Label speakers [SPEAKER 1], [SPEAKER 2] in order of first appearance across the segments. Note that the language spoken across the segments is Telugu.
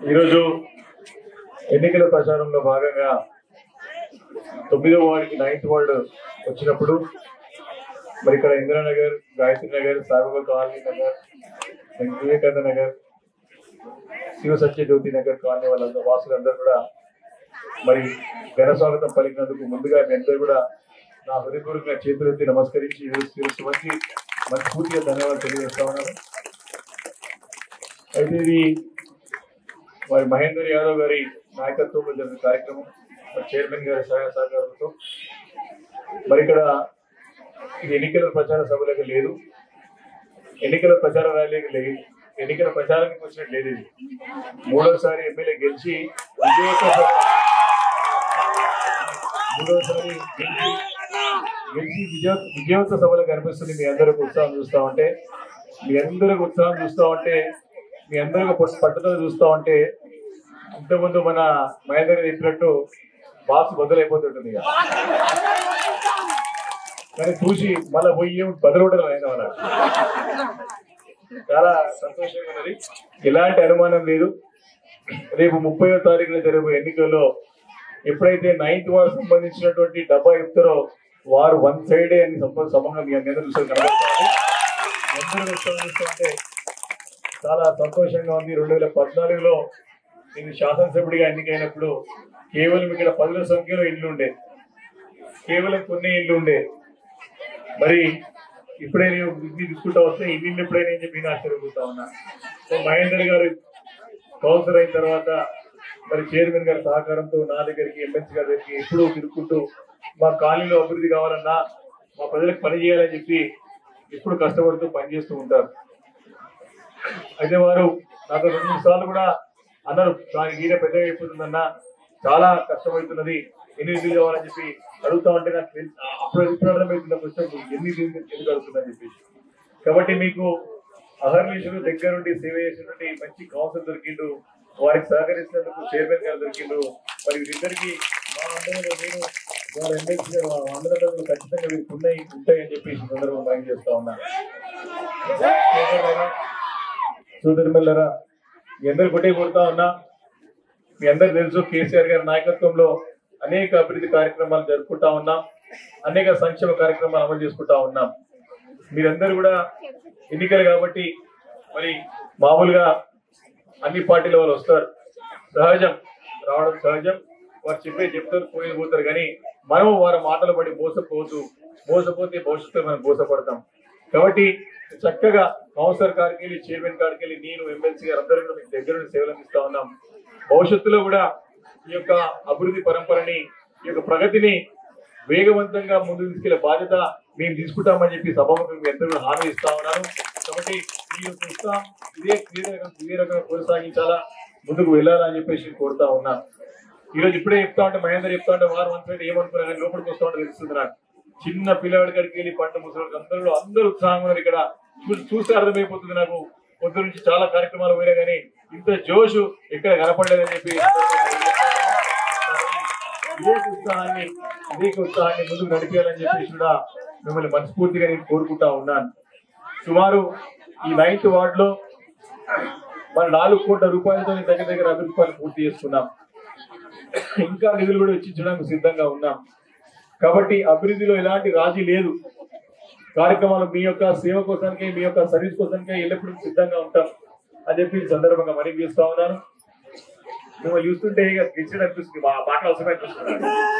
[SPEAKER 1] ఈరోజు ఎన్నికల ప్రచారంలో భాగంగా తొమ్మిదో వార్డుకి నైన్త్ వార్డు వచ్చినప్పుడు మరి ఇక్కడ ఇందిరానగర్ గాయత్రి నగర్ సాయిబాబా కాలనీ నగర్ వివేకానంద నగర్ శివ సత్య జ్యోతి నగర్ కాలనీ వాళ్ళందరూ వాసులందరూ కూడా మరి ఘన స్వాగతం పలికినందుకు ముందుగా మీ అందరూ కూడా నా హృదయపూర్వక చేతులెత్తి నమస్కరించి ఈరోజు శిరస్సు వంచి మనస్ఫూర్తిగా ధన్యవాదాలు తెలియజేస్తా ఉన్నాను అయితే ఇది మరి మహేందర్ యాదవ్ గారి నాయకత్వంలో జరిగిన కార్యక్రమం మరి చైర్మన్ గారి సహాయ సహకారంతో మరి ఇక్కడ ఇది ఎన్నికల ప్రచార సభలకు లేదు ఎన్నికల ప్రచార ర్యాలీకి లేదు ఎన్నికల ప్రచారానికి వచ్చినట్టు లేదు ఇది మూడోసారి ఎమ్మెల్యే గెలిచి విజయోత్సవ మూడోసారి గెలిచి గెలిచి విజయ విజయోత్సవ సభలో కనిపిస్తుంది మీ అందరికి ఉత్సాహం చూస్తా ఉంటే మీ అందరికి ఉత్సాహం చూస్తా ఉంటే మీ అందరికి పట్టు- పట్టుదల చూస్తా ఉంటే ఇంతకుముందు మన మహేందర్ గారు చెప్పినట్టు బాక్స్ బదులైపోతుంటుంది ఇక కానీ చూసి మళ్ళీ పోయి బదులుంటారు అయిన వాళ్ళ చాలా సంతోషంగా ఉన్నది ఎలాంటి అనుమానం లేదు రేపు ముప్పయో తారీఖున జరిగే ఎన్నికల్లో ఎప్పుడైతే నైన్త్ వార్డ్ సంబంధించినటువంటి డబ్బా ఇస్తారో వారు వన్ సైడే అని సంప- సమంగా మీ అందరూ చూసారు కనబడుతుంది మీ అందరూ చూస్తూ చూస్తుంటే చాలా సంతోషంగా ఉంది రెండు వేల పద్నాలుగులో నేను శాసనసభ్యుడిగా ఎన్నికైనప్పుడు కేవలం ఇక్కడ పదుల సంఖ్యలో ఇల్లు ఉండే కేవలం కొన్ని ఇల్లు ఉండే మరి ఇప్పుడే నేను ఇన్ని తీసుకుంటా వస్తే ఇన్ని ఇల్లు ఎప్పుడైనా అని చెప్పి నేను ఆశ్చర్యపోతా ఉన్నా సో మహేందర్ గారు కౌన్సిలర్ అయిన తర్వాత మరి చైర్మన్ గారి సహకారంతో నా దగ్గరికి ఎమ్మెల్సీ గారి దగ్గరికి ఎప్పుడూ తిరుగుకుంటూ మా కాలనీలో అభివృద్ధి కావాలన్నా మా ప్రజలకు పని చేయాలని చెప్పి ఎప్పుడు కష్టపడుతూ పనిచేస్తూ ఉంటారు అయితే వారు నాతో రెండు మూడు సార్లు కూడా అన్నారు "సార్, ఈయన పెద్ద అయిపోతుందన్నా చాలా కష్టమవుతున్నది ఎన్ని నిధులు కావాలని చెప్పి అడుగుతా ఉంటే నాకు తెలి- అప్పుడు ఇప్పుడు అర్థమవుతుంది క్వశ్చన్ ఎన్ని నిధులు ఎందుకు అడుగుతుందని చెప్పేసి కాబట్టి మీకు అహర్నిశలు దగ్గరుండి సేవ చేసినటువంటి మంచి కౌన్సిల్ దొరికిండు వారికి సహకరించినందుకు చైర్మన్ గారు దొరికిండు మరి వీరిద్దరికి మా అందరూ నేను వారి ఎమ్మెల్సీ అందరూ ఖచ్చితంగా వీరికి ఉన్నాయి ఉంటాయని చెప్పి ఈ సందర్భంగా మనం చేస్తా ఉన్నాను సోదరిమల్లరా మీ అందరు కొట్టే కొడతా ఉన్నా మీ అందరు తెలుసు కేసీఆర్ గారి నాయకత్వంలో అనేక అభివృద్ధి కార్యక్రమాలు జరుపుకుంటా ఉన్నాం అనేక సంక్షేమ కార్యక్రమాలు అమలు చేసుకుంటా ఉన్నాం మీరందరూ కూడా ఎన్నికలు కాబట్టి మరి మామూలుగా అన్ని పార్టీల వాళ్ళు వస్తారు సహజం రావడం సహజం వారు చెప్పే చెప్తారు పోయి పోతారు కానీ మనం వారి మాటలు పడి మోసపోవద్దు మోసపోతే భవిష్యత్తులో మనం మోసపడతాం కాబట్టి చక్కగా కౌన్సిలర్ కాడికి వెళ్ళి చైర్మన్ కాడికి వెళ్ళి నేను ఎమ్మెల్సీ గారు అందరూ కూడా మీకు దగ్గర నుండి సేవలు అందిస్తా ఉన్నాం భవిష్యత్తులో కూడా ఈ యొక్క అభివృద్ధి పరంపరని ఈ యొక్క ప్రగతిని వేగవంతంగా ముందుకు తీసుకెళ్లే బాధ్యత మేము తీసుకుంటామని చెప్పి సభకు మీ అందరూ కూడా హామీ ఇస్తా ఉన్నాను కాబట్టి ఈ యొక్క ఉత్సాహం ఇదే ఇదే రకం- ఇదే రకంగా కొనసాగించాలా ముందుకు వెళ్ళాలా అని చెప్పేసి నేను కోరుతా ఉన్నా ఈ రోజు ఇప్పుడే చెప్తా ఉంటే మహేందర్ చెప్తా ఉంటే వారు మనసు ఏమనుకున్నా కానీ లోపలికి వస్తా ఉంటే తెలుస్తుంది నాకు చిన్న పిల్లవాడి కాడికి వెళ్ళి పంట ముసలి అందరూ అందరూ ఉత్సాహంగా ఉన్నారు ఇక్కడ చూ- చూస్తే అర్థమైపోతుంది నాకు పొద్దు నుంచి చాలా కార్యక్రమాలు పోయినా కానీ ఇంత జోషు ఎక్కడ కనపడలేదని చెప్పి ఇదే ఉత్సాహాన్ని ఇదే ఉత్సాహాన్ని ముందుకు నడిపేయాలని చెప్పేసి కూడా మిమ్మల్ని మనస్ఫూర్తిగా నేను కోరుకుంటా ఉన్నాను సుమారు ఈ నైన్త్ వార్డ్ లో మన నాలుగు కోట్ల రూపాయలతో దగ్గర దగ్గర అభివృద్ధి పనులు పూర్తి చేసుకున్నాం ఇంకా నిధులు కూడా వెచ్చించడానికి సిద్ధంగా ఉన్నాం కాబట్టి అభివృద్ధిలో ఎలాంటి రాజీ లేదు కార్యక్రమాలు మీ యొక్క సేవ కోసానికే మీ యొక్క సర్వీస్ కోసానికే ఎల్లప్పుడూ సిద్ధంగా ఉంటాం అని చెప్పి ఈ సందర్భంగా మనవి చేస్తా ఉన్నాను మిమ్మల్ని చూస్తుంటే ఇక గిచ్చిన అనిపిస్తుంది మా పాట అవసరం అనిపిస్తుంది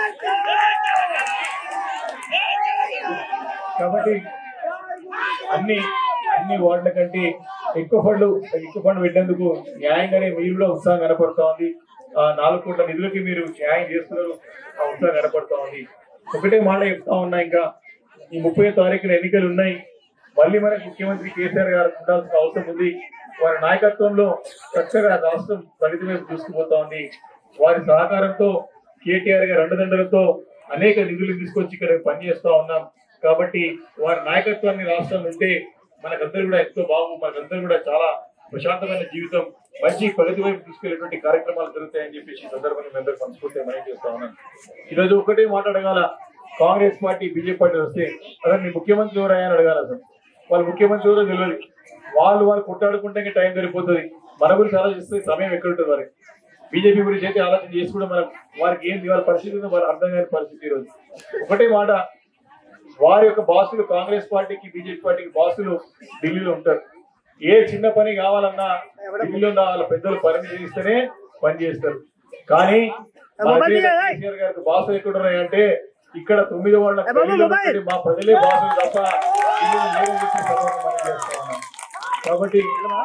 [SPEAKER 1] కాబట్టి అన్ని అన్ని వార్డుల కంటే ఎక్కువ ఫండ్లు ఎక్కువ ఫండ్ పెట్టేందుకు న్యాయంగానే మీరు కూడా ఉత్సాహం కనపడుతా ఉంది ఆ నాలుగు కోట్ల నిధులకి మీరు న్యాయం చేస్తున్నారు ఆ ఉత్సాహం కనపడుతా ఉంది ఒకటే మాట చెప్తా ఉన్నా ఇంకా ఈ ముప్పై తారీఖున ఎన్నికలు ఉన్నాయి మళ్ళీ మనకు ముఖ్యమంత్రి కేసీఆర్ గారు ఉండాల్సిన అవసరం ఉంది వారి నాయకత్వంలో చక్కగా రాష్ట్రం ప్రగతి వైపు చూసుకుపోతా ఉంది వారి సహకారంతో కేటీఆర్ గారి అండదండలతో అనేక నిధులు తీసుకొచ్చి ఇక్కడ పనిచేస్తా ఉన్నాం కాబట్టి వారి నాయకత్వాన్ని రాష్ట్రం ఉంటే మనకందరూ కూడా ఎంతో బాగు మనకందరూ కూడా చాలా ప్రశాంతమైన జీవితం మంచి ప్రగతి వైపు తీసుకెళ్లేటువంటి కార్యక్రమాలు జరుగుతాయని చెప్పేసి ఈ సందర్భంగా మీ అందరూ మనస్ఫూర్తిగా మనం చేస్తా ఉన్నాను ఈరోజు ఒకటే మాట్లాడగల కాంగ్రెస్ పార్టీ బీజేపీ పార్టీ వస్తే అదే మీ ముఖ్యమంత్రి ఎవరు అయ్యాని అడగాలి అసలు వాళ్ళు ముఖ్యమంత్రి ఎవరో తెలియదు వాళ్ళు వాళ్ళు కొట్టాడుకుంటే ఇంకా టైం సరిపోతుంది మన గురించి ఆలోచిస్తే సమయం ఎక్కడ ఉంటుంది వారికి బీజేపీ గురించి అయితే ఆలోచన చేసి కూడా మనం వారికి ఏం ఇవాళ పరిస్థితి ఉందో వారు అర్థం కాని పరిస్థితి ఈరోజు ఒకటే మాట వారి యొక్క బాసులు కాంగ్రెస్ పార్టీకి బీజేపీ పార్టీకి బాసులు ఢిల్లీలో ఉంటారు ఏ చిన్న పని కావాలన్నా ఢిల్లీలో ఉన్న వాళ్ళ పెద్దలు పర్మిషన్ ఇస్తేనే పని చేస్తారు కానీ మన కేసీఆర్ గారికి బాసులు ఎక్కడ ఉన్నాయంటే ఇక్కడ తొమ్మిది వాళ్ళ గల్లీలో ఉన్నటువంటి మా ప్రజలే బాసులు తప్ప ఢిల్లీలో లేరని చెప్పి సభలో మనం చేస్తా ఉన్నాం. కాబట్టి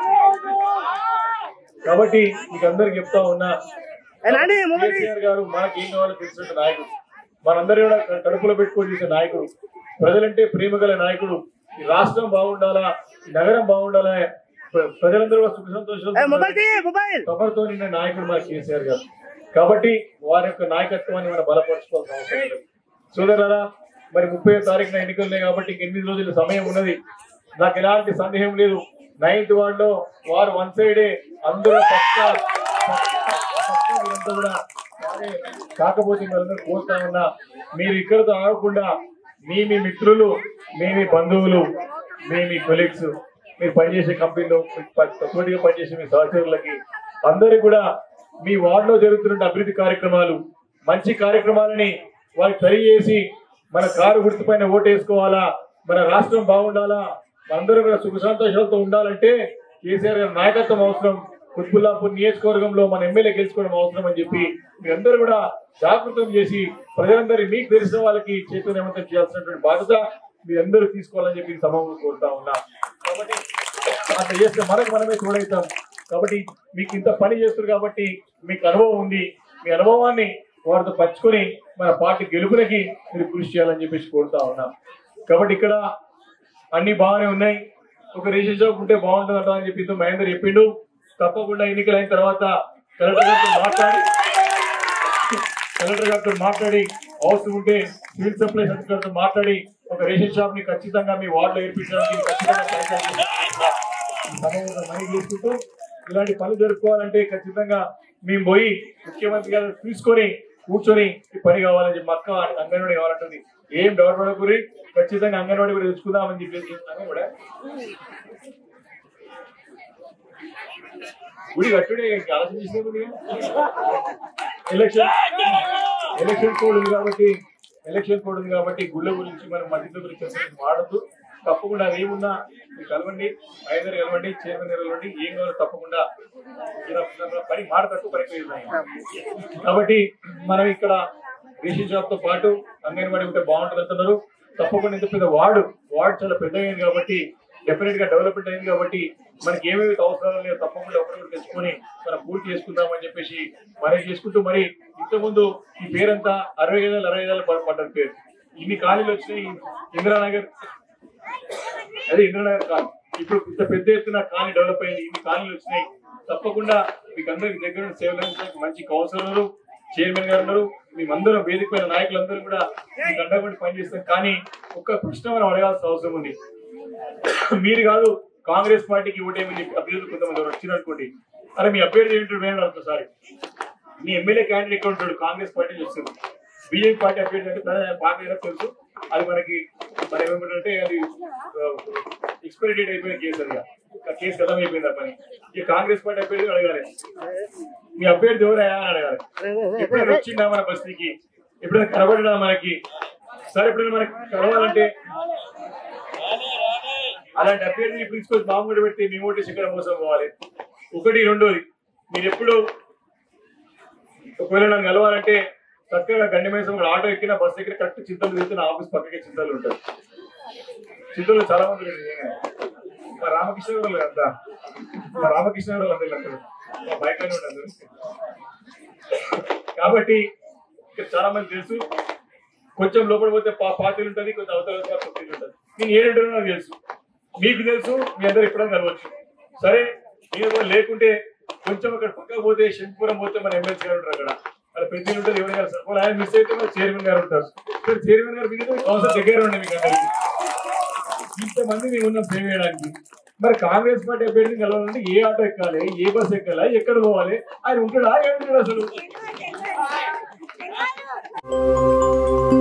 [SPEAKER 1] కాబట్టి మీకు అందరికి చెప్తా ఉన్నా కేసీఆర్ గారు మనకి ఏం కావాలో తెలిసిన నాయకుడు మనందరూ కూడా కడుపులో పెట్టుకొని చేసే నాయకుడు ప్రజలంటే ప్రేమ గల నాయకుడు ఈ రాష్ట్రం బాగుండాలా ఈ నగరం బాగుండాలా ప్ర- ప్రజలందరూ కూడా సుఖ సంతోషాలు తమరితో నిన్న నాయకుడు మన కేసీఆర్ గారు కాబట్టి వారి యొక్క నాయకత్వాన్ని మనం బలపరచుకోవాల్సిన అవసరం లేదు సోదరులారా మరి ముప్పై తారీఖున ఎన్నికలున్నాయి కాబట్టి ఇంక ఎనిమిది రోజుల సమయం ఉన్నది నాకు ఎలాంటి సందేహం లేదు నైన్త్ వార్డ్ లో వారు వన్ సైడే అందరూ పక్క మీరంతా కూడా వారే కాకపోతే మీరందరూ కోరుతా ఉన్నా మీరు ఇక్కడతో ఆగకుండా మీ మీ మిత్రులు మీ మీ బంధువులు మీ మీ కొలీగ్స్ మీరు పనిచేసే కంపెనీలో తోటిగా పనిచేసే మీ సహచరులకి అందరికీ కూడా మీ వార్డులో జరుగుతున్న అభివృద్ధి కార్యక్రమాలు మంచి కార్యక్రమాలని వారికి తెలియజేసి మన కారు గుర్తుపైన ఓటేసుకోవాలా మన రాష్ట్రం బాగుండాలా మనందరూ కూడా సుఖ సంతోషాలతో ఉండాలంటే కేసీఆర్ గారి నాయకత్వం అవసరం కుత్బుల్లాపూర్ నియోజకవర్గంలో మన ఎమ్మెల్యే గెలుచుకోవడం అవసరం అని చెప్పి మీరందరూ కూడా జాగృతం చేసి ప్రజలందరి మీకు తెలిసిన వాళ్ళకి చైతన్యవంతం చేయాల్సినటువంటి బాధ్యత మీరందరూ తీసుకోవాలని చెప్పి ఈ సభలో కోరుతా ఉన్నా కాబట్టి అట్లా చేస్తే మనకు మనమే తోడవుతాం కాబట్టి మీకు ఇంత పని చేస్తారు కాబట్టి మీకు అనుభవం ఉంది మీ అనుభవాన్ని వారితో పంచుకొని మన పార్టీ గెలుపులకి మీరు కృషి చేయాలని చెప్పేసి కోరుతా ఉన్నాం కాబట్టి ఇక్కడ అన్ని బాగానే ఉన్నాయి ఒక రేషన్ షాప్ ఉంటే బాగుంటుందంట అని చెప్పి ఇంత మహేందర్ చెప్పిండు తప్పకుండా ఎన్నికలైన తర్వాత కలెక్టర్ గారితో మాట్లాడి కలెక్టర్ గారితో మాట్లాడి అవసరం ఉంటే సివిల్ సప్లైస్ అధికారితో మాట్లాడి ఒక రేషన్ షాప్ ని ఖచ్చితంగా మీ వార్డులో ఏర్పించడానికి ఖచ్చితంగా ప్రయత్నం చేస్తాం. ఈ సభలో మనీ చేసుకుంటూ ఇలాంటి పనులు జరుపుకోవాలంటే ఖచ్చితంగా మేము పోయి ముఖ్యమంత్రి గారు తీసుకొని కూర్చొని ఈ పని కావాలని చెప్పి మా అక్క అంగన్వాడీ కావాలంటుంది ఏం డౌట్ పడకూరి ఖచ్చితంగా అంగన్వాడీ కూడా తెచ్చుకుందామని చెప్పేసి అన్నాను కూడా గుడి కట్టుడే ఇంకా ఆలోచన చేసినప్పుడు ఎలక్షన్ ఎలక్షన్ కోడ్ ఉంది కాబట్టి ఎలక్షన్ కోడ్ ఉంది కాబట్టి గుళ్ళ గురించి మనం మధ్య గురించి అసలు వాడద్దు తప్పకుండా అది ఏమున్నా మీరు కలవండి ఐదరు కలవండి చైర్మన్ కలవండి ఏం కావాలో తప్పకుండా ఇలా ఇలా పని మాట తక్కువ పని కాబట్టి మనం ఇక్కడ రేషన్ షాప్ తో పాటు అంగన్వాడీ ఉంటే బాగుంటుంది అంటున్నారు తప్పకుండా ఇంత పెద్ద వార్డు వార్డు చాలా పెద్దగా అయింది కాబట్టి డెఫినెట్ గా డెవలప్మెంట్ అయింది కాబట్టి మనకి ఏమేమి అవసరాలు లేవు తప్పకుండా ఒకటి తెచ్చుకొని మనం పూర్తి చేసుకుందామని చెప్పేసి మరి చేసుకుంటూ మరి ఇంతకుముందు ఈ పేరంతా అరవై ఐదు అరవై ఐదు పడ్డది పేరు ఇన్ని ఖాళీలు వచ్చినాయి ఇందిరానగర్ అదే ఇంద్రనగర్ కాలనీ ఇప్పుడు ఇంత పెద్ద ఎత్తున కాలనీ డెవలప్ అయింది ఇన్ని కాలనీలు వచ్చినాయి తప్పకుండా మీకు అందరికి దగ్గర నుండి సేవలు అందించడానికి మంచి కౌన్సిలర్లు చైర్మన్ గారు ఉన్నారు మేమందరం వేదిక పైన నాయకులందరూ కూడా మీకు అండగా పనిచేస్తాం కానీ ఒక్క ప్రశ్న మనం అడగాల్సిన అవసరం ఉంది మీరు కాదు కాంగ్రెస్ పార్టీకి ఓటేమని చెప్పి అభ్యర్థులు కొంతమంది ఎవరు వచ్చింది అనుకోండి అరే మీ అభ్యర్థి ఏంటో వేరే ఒకసారి మీ ఎమ్మెల్యే క్యాండిడేట్ ఎక్కడ ఉంటాడు కాంగ్రెస్ పార్టీ వస్తుంది బీజేపీ పార్టీ అభ్యర్థి అంటే ప్రజా పార్టీ ఏదో తెలుసు అది మనకి మరి ఏమంటే అది ఎక్స్పైరీ డేట్ అయిపోయిన కేసు అది ఆ కేసు కథం అయిపోయింది ఆ పని ఇక కాంగ్రెస్ పార్టీ అభ్యర్థి అడగాలి మీ అభ్యర్థి ఎవరయ్యా అని అడగాలి ఎప్పుడైనా వచ్చిందా మన బస్తీకి ఎప్పుడైనా కనబడినా మనకి సరే ఎప్పుడైనా మనకి కలవాలంటే అలాంటి అభ్యర్థిని తీసుకొచ్చి మామూలు పెడితే మీ ఓటేసి ఇక్కడ మోసం పోవాలి ఒకటి రెండోది మీరు ఎప్పుడు ఒకవేళ నన్ను కలవాలంటే చక్కగా గండి మేసం కూడా ఆటో ఎక్కిన బస్సు ఎక్కిన కరెక్ట్ చింతలు తిరుగుతున్న ఆఫీస్ పక్కకే చింతలు ఉంటాయి చింతలు చాలా మంది ఉన్నారు నిజంగానే. మా రామకృష్ణ గారు అంతా మా రామకృష్ణ గారు అందరు అక్కడ మా బైక్ అని ఉండదు కాబట్టి ఇక్కడ చాలా మంది తెలుసు కొంచెం లోపల పోతే పా పార్టీలు ఉంటుంది కొంచెం అవతల పోతే పార్టీలు ఉంటుంది నేను ఏడుంటానో నాకు తెలుసు మీకు తెలుసు మీ అందరు ఎప్పుడైనా కలవచ్చు సరే మీరు కూడా లేకుంటే కొంచెం అక్కడ పక్కకు పోతే శంకుపురం పోతే మన ఎమ్మెల్సీ గారు ఉంటారు అక్కడ అక్కడ పెద్ద ఉంటుంది ఎవరు గారు సార్ వాళ్ళు ఆయన మిస్ అయితే మన చైర్మన్ గారు ఉంటారు ఇక్కడ చైర్మన్ గారు మీకు కౌన్సిల్ దగ్గర ఉండే మీకు అందరికి ఇంతమంది మేము ఉన్నాం సేవ్ చేయడానికి మరి కాంగ్రెస్ పార్టీ అభ్యర్థిని కలవాలంటే ఏ ఆటో ఎక్కాలి ఏ బస్ ఎక్కాలి ఎక్కడ పోవాలి ఆయన ఉంటాడా ఏమిటాడు అసలు